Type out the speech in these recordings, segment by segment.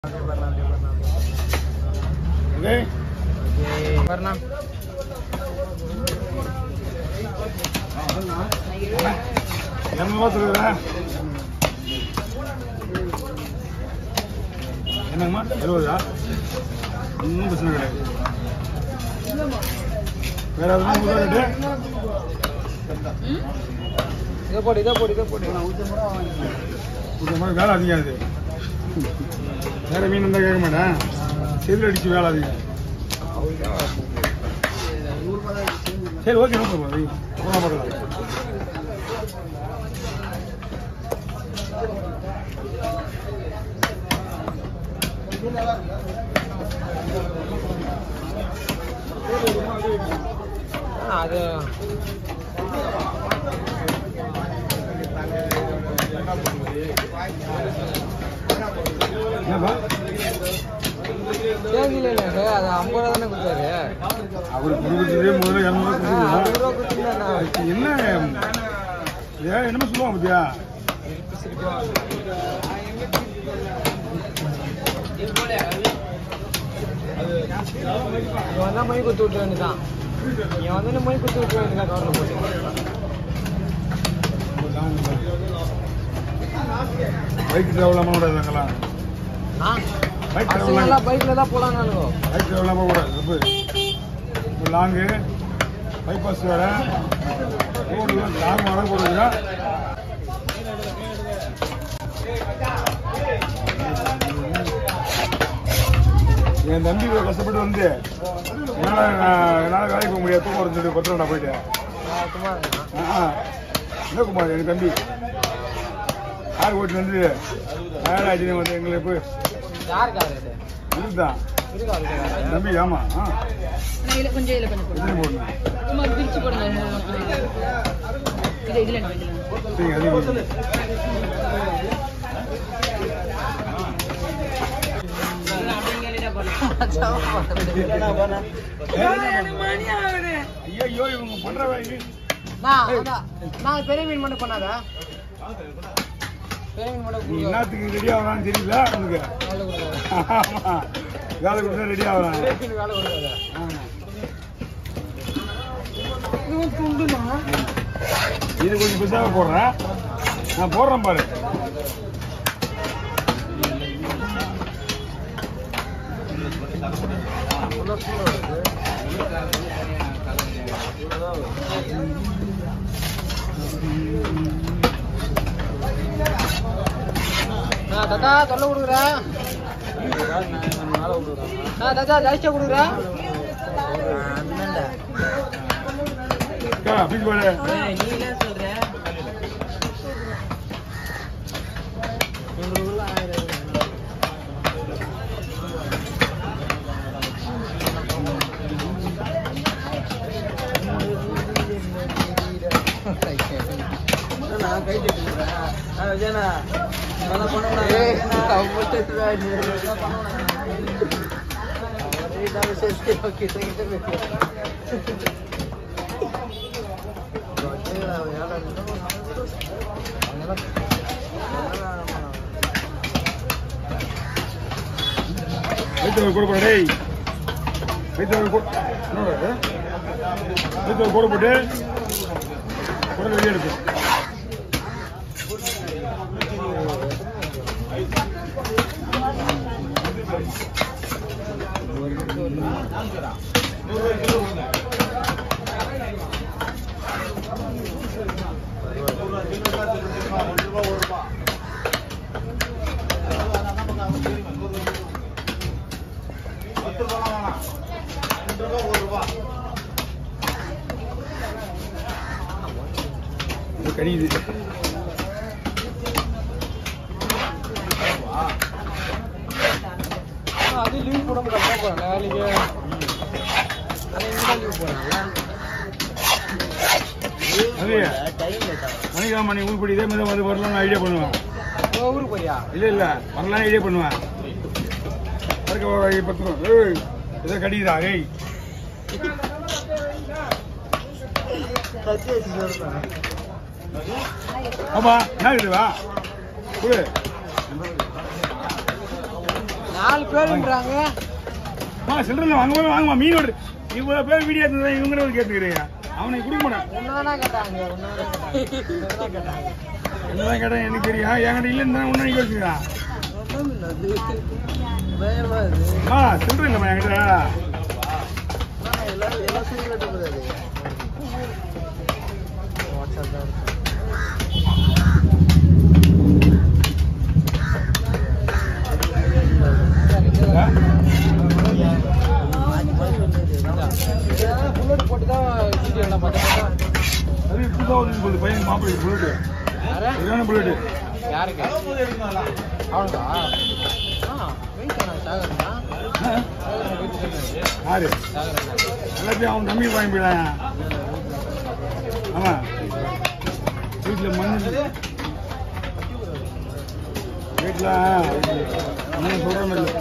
Okay வரணா இரநூறுவா சொல்லுறேன் என்னங்கம்மா எழுபதா ஒன்றும் பிரச்சனை கிடையாது வேற எதுவும் உங்களுக்கு ரேட்டு இதை போடு இதை போடு இதை போடு இந்த மாதிரி வேலை அதிகம் அது வேற மீன் இருந்தால் கேட்க மாட்டேன் செதில் அடிச்சு வேலை அதிகம் சரி ஓகே நோ ப்ராப்ளம் போகலாம் பார்க்கலாம் ஆ, அது என்னப்பா கேஜில இல்லைங்க அது ஐம்பது ரூபா தானே கொடுத்தாரு அவர் கொடுக்குறதே முதல்ல இரநூறுவா ஆ, அறுபது ரூபா கொடுத்துருக்கா கொடுத்துருந்தா என்ன ஏன் என்னமோ சொல்லுவாங்க பத்தியா இவன் வந்தா மணி கொடுத்து விட்டுற வேண்டியதான் இவன் வந்து மணி கொடுத்து விட்டுற வேண்டியதான் கவர்ல போட்டு பைக் டிராவல் கூடாது அங்கெல்லாம் ஆ பைக் பசங்க எல்லாம் பைக்ல தான் போலாம் நானுங்க பைக் டிராவல் போகக்கூடாது தப்பு இப்போ லாங்கு பைபாஸ் வேற ரோடு லாங் வர போடுறதுன்னா என் தம்பி இவ்வளவு கஷ்டப்பட்டு வந்து என்னால் நான் என்னால் வேலைக்கு போக முடியாது தூக்கம் வரும்னு சொல்லி பத்திரம் நான் போயிட்டேன் சும்மா ஆ என்ன குமார் என் தம்பி கார் ஓட்டு வந்து வேலை வந்து எங்களுக்கு போய் யாரு காரு இது இதுதான் இருக்கா இருக்கு காரு? தம்பி ஆமா ஆ இதுல கொஞ்சம் இதுல கொஞ்சம் போடுங்க எத்தனை போடணும் சும்மா பிரிச்சு போடுங்க இது இதுல நான் இதுல சரிங்க அதே போடுங்க. ஐயோ இவங்க பண்ற வேலைக்கு நான் அதான், நான் பெரிய மீன் மட்டும் பண்ணாத பெரிய மீன் மட்டும் நீ கொடுங்க. என்னத்துக்கு ரெடி ஆகலாம்னு தெரியல உனக்கு வேலை கொடுக்காத. ஆமா வேலை கொடுத்தா ரெடி ஆகலாம் பெரிய மீன் வேலை கொடுக்காத. ஆமா. இதுவும் துண்டுமா? இது கொஞ்சம் பெருசாக போடுறேன் நான் போடுறேன் பாரு உள்ள சூடா இருக்கு. ஆ, தாத்தா தொல்லை கொடுக்குறா ஆ, தாத்தா ஜாஸ்தியா கொடுக்குறா அக்கா, பீஸ் போடு நான் கை தட்டுறேன் வைத்தவர் கூட போடு டேய் வைத்தவர் கூட என்னோட இது? வைத்தவர் கூட போட்டு குடல் வெளியே எடுக்கும் இது கடியுது அது லீவ் போட முடியாது போறேன் வேலைக்கு அது எங்க லீவ் போறேன் அது மணிக்கா மணி ஊர்படி இதே மாதிரி வந்து வரலாம்னு ஐடியா பண்ணுவேன் ஊருக்கு போறியா இல்ல இல்ல வரலாம் ஐடியா பண்ணுவேன் அதுக்கு ஒரு பத்து ரூபா ஏய் இதை கடிக்குதா ஏய் ஆமா என்ன இருக்குது வா கொடு நாலு பேருன்றாங்க அம்மா சில்லறை வாங்க வாங்கம்மா மீன் ஒரு இவ்வளவு பேர் வீடியோ எடுத்து இவங்க ஒரு கேட்டுக்கிறீங்க அவனுக்கு கொடுக்க மாட்டேன் ஒன்னதான் கேட்டாங்க ஒன்னதான் கேட்டாங்க என்னதான் கேட்டேன் எனக்கு தெரியும் என்கிட்ட இல்லைன்னு ஒன்னு நினைக்க வச்சுக்கிறான் பயமா இருக்கு ஆ சில்லறை இல்லைம்மா என்கிட்ட எல்லாம் எல்லாம் சீக்கிரம் கூடாது வாட்ஸ்அப் தான் ஆ? புல்லட் போட்டு தான் வீடியோ எல்லாம் பார்த்தா அது டூ தௌசண்ட் புல்லட் பையன் மாப்பிள்ளை புல்லட்டு யாரு சரியான புல்லட்டு யாருக்கு அவனுக்கா ஆ வெயிட் பண்ண சாகரண்ணா சாகரண்ணா வெயிட் பண்ணு யாரு சாகரண்ணா எல்லாத்தையும் அவன் தம்பி வாங்கி போயிடான் ஆமா வீட்டில் மண் வீட்டில் ஒன்றும் சொல்கிறோம் இல்லை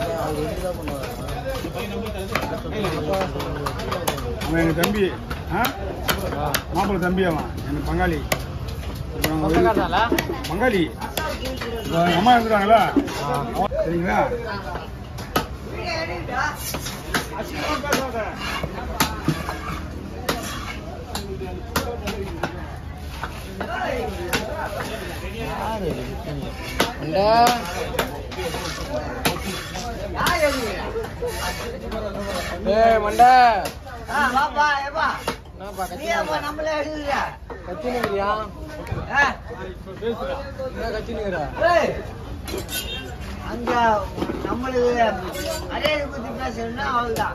அவன் எங்கள் தம்பி ஆ மாப்பிள்ளை தம்பி அவன் எனக்கு பங்காளி இப்ப அவங்க வெளிய- சொந்தக்காரனால பங்காளி இப்ப எங்க அம்மா இருக்கிறாங்களா சரிங்களா அண்டா ஏய் மண்டா என்னப்பா கத்தினிக்கிறியா கத்தினிக்கிறியா என்ன கத்தினிக்கிறா அங்க நம்மளுக்கு அடையாள பத்தி பேசணும்னா அவள்தான்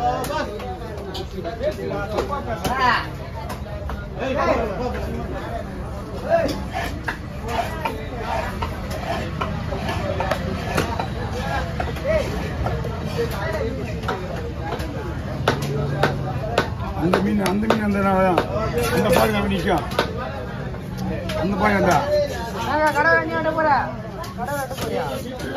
அந்த மீன் அந்த மீன் அந்த தான் அந்த பாருங்க அப்படி நிற்கும் அந்த பாருங்க அந்த கடை வாங்கி விட போற கடை வெட்ட போறியா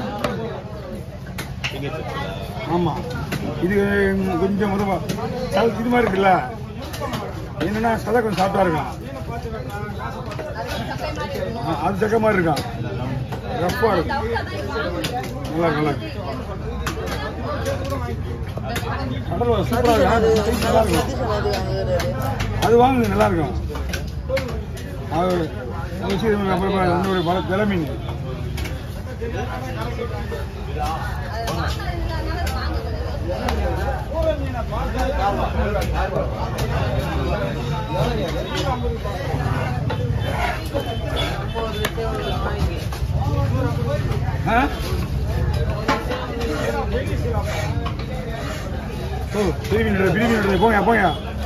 ஆமா இது கொஞ்சம் முதவா சத இது மாதிரி இருக்குல்ல என்னன்னா சதை கொஞ்சம் சாப்பிட்டா இருக்கும் ஆ, அது சக்க மாதிரி இருக்கும் ரஃப்பா இருக்கும் நல்லா இருக்கு, நல்லா இருக்கு. கடல் வரை சூப்பரா இருக்கும் நல்லா இருக்கும் அது வாங்குது நல்லா இருக்கும் அது அது வச்சு இது அப்புறம் வந்து ஒரு பல விலை மீன் ஆ? ஓ பெரிய மீன் எடுத்து, பெரிய மீன் எடுத்து, போங்க போங்க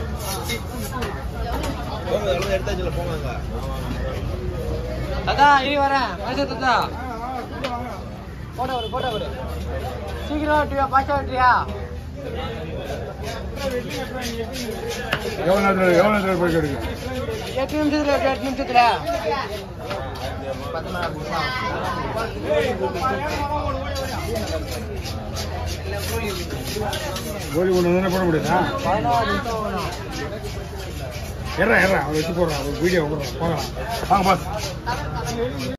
தாத்தா இரு வரேன் பாஷா தாத்தா போட்டோ வரு போட்டோ வரு சீக்கிரம் வெட்டியா பாஷா வெட்டியா எவ்வளோ நேரத்தில் எவ்வளோ நேரத்தில் போய் கிடைக்கும் எட்டு நிமிஷத்துல வெட்டு, எட்டு நிமிஷத்துல பத்து நிமிஷம் கோழி கொண்டு வந்து போட முடியாதா பதினாறு நிமிஷம் வேணும் ஏறா ஏறா அவரை வச்சு போடுறான் வீடியோ போடுறான் போகலாம் வாங்க பாஸ்